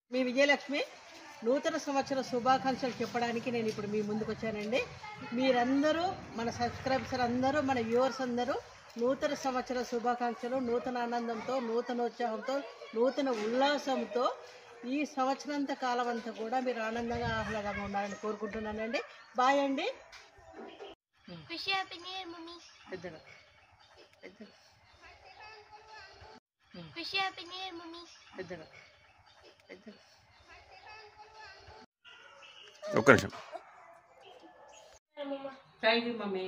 మీ విజయలక్ష్మి నూతన సంవత్సర శుభాకాంక్షలు చెప్పడానికి నేను ఇప్పుడు మీ ముందుకు వచ్చానండి మీరందరూ మన సబ్స్క్రైబర్స్ అందరూ మన వ్యూవర్స్ అందరూ నూతన సంవత్సర శుభాకాంక్షలు నూతన ఆనందంతో నూతన ఉత్సాహంతో నూతన ఉల్లాసంతో ఈ సంవత్సరంత కాలం అంతా కూడా మీరు ఆనందంగా ఆహ్లాదంగా ఉండాలని కోరుకుంటున్నానండి బాయ్ అండి Wish you happy new year, mummy. పెద్దగా పెద్దగా Wish you happy new year, mummy. పెద్దగా పెద్దగా ఒక్క నిమిషం థ్యాంక్ యూ మమ్మీ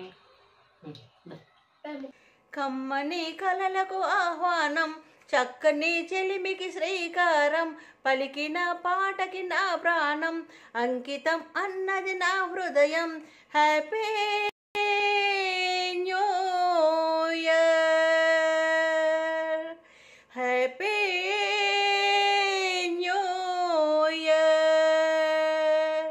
కమ్మని కలలకు ఆహ్వానం చక్కని చెలిమికి శ్రీకారం పలికిన పాటకి నా ప్రాణం అంకితం అన్నది నా హృదయం happy new year happy new year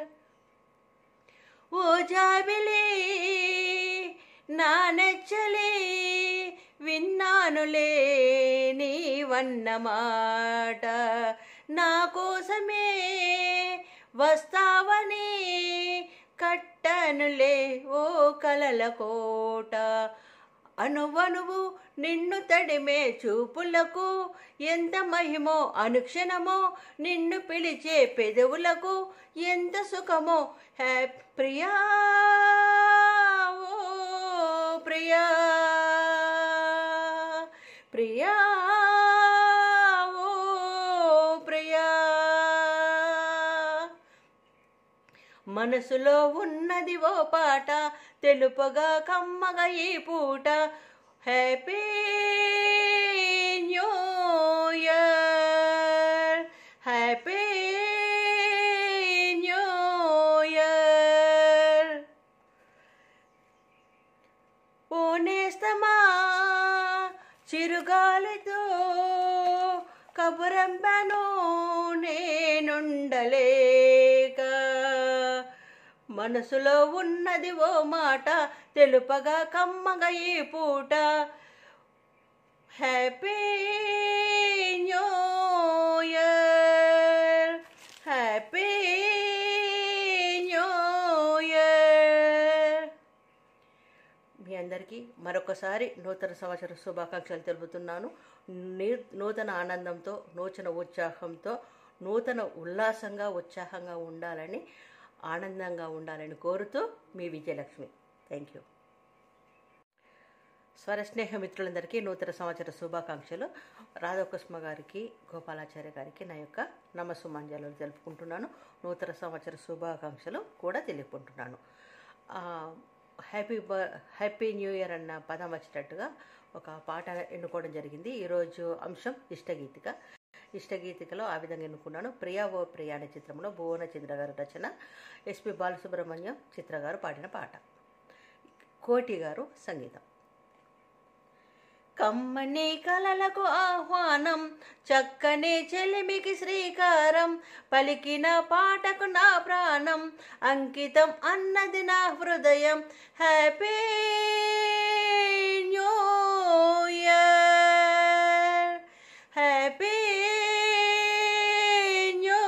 ఓ జాబిలి నా నెచ్చలి విన్నానులే నీవన్న మాట నా కోసమే వస్తావని కట్టనులే ఓ కలల కోట అనువనువు నిన్ను తడిమే చూపులకు ఎంత మహిమో అనుక్షణమో నిన్ను పిలిచే పెదవులకు ఎంత సుఖమో హ్యా ప్రియా ఓ ప్రియా ప్రియా ఓ ప్రియా మనసులో ఉన్నది ఓ పాట తెలుపగా కమ్మగా ఈ పూట happy new year happy new year ఓ నేస్తమా చిరుగాలితో కబురంపాను నేనుండలేక మనసులో ఉన్నది ఓ మాట తెలుపగా కమ్మగా ఈ పూట happy new year happy new year మీ అందరికీ మరొకసారి నూతన సంవత్సర శుభాకాంక్షలు తెలుపుతున్నాను నీ- నూతన ఆనందంతో నూతన ఉత్సాహంతో నూతన ఉల్లాసంగా ఉత్సాహంగా ఉండాలని ఆనందంగా ఉండాలని కోరుతూ మీ విజయలక్ష్మి థ్యాంక్ యూ స్వరస్నేహ మిత్రులందరికీ నూతన సంవత్సర శుభాకాంక్షలు రాధాకృష్ణ గారికి గోపాలాచార్య గారికి నా యొక్క నమస్సుమాంజలు తెలుపుకుంటున్నాను నూతన సంవత్సర శుభాకాంక్షలు కూడా తెలుపుకుంటున్నాను ఆ, హ్యాపీ బ హ్యాపీ న్యూ ఇయర్ అన్న పదం వచ్చేటట్టుగా ఒక పాట ఎన్నుకోవడం జరిగింది ఈరోజు అంశం ఇష్టగీతిక ఇష్టగీతికలో ఆ విధంగా ఎన్నుకున్నాను ప్రియా ఓ ప్రియా అనే చిత్రంలో భువన చంద్ర గారి రచన ఎస్పి బాలసుబ్రహ్మణ్యం చిత్ర గారు పాడిన పాట కోటి గారు సంగీతం కమ్మని కలలకు ఆహ్వానం చక్కని చెలిమికి శ్రీకారం పలికిన పాటకు నా ప్రాణం అంకితం అన్నది నా హృదయం happy new year happy new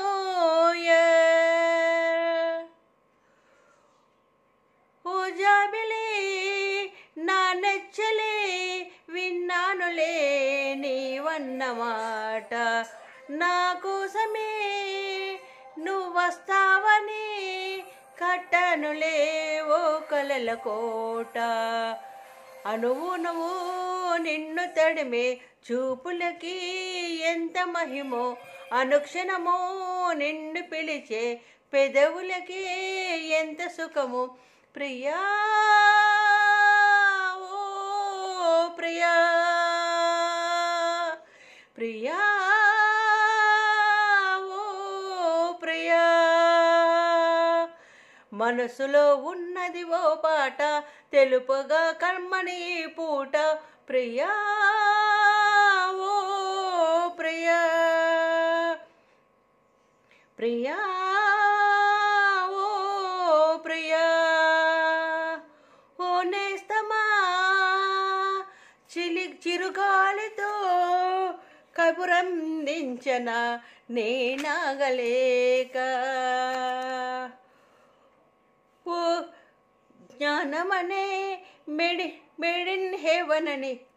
year ఓ జాబిలి నా నెచ్చలి విన్నానులే నీవన్న మాట నా కోసమే నువ్వు వస్తావని కట్టనులే ఓ కలల కోట అనువు నువ్వు నిన్ను తడిమే చూపులకి ఎంత మహిమో అనుక్షణమో నిన్ను పిలిచే పెదవులకి ఎంత సుఖము ప్రియా ఓ ప్రియా ప్రియా ఓ ప్రియా మనసులో ఉన్నది ఓ పాట తెలుపుగా కర్మని ఈ పూట ప్రియా ఓ ప్రియా ప్రియా ఓ ప్రియా ఓ నేస్తమా చిలి చిరుగాలితో కబురందించన నేనాగలేక ఓ జ్ఞానమనే మెడి మెడిన్ హెవనని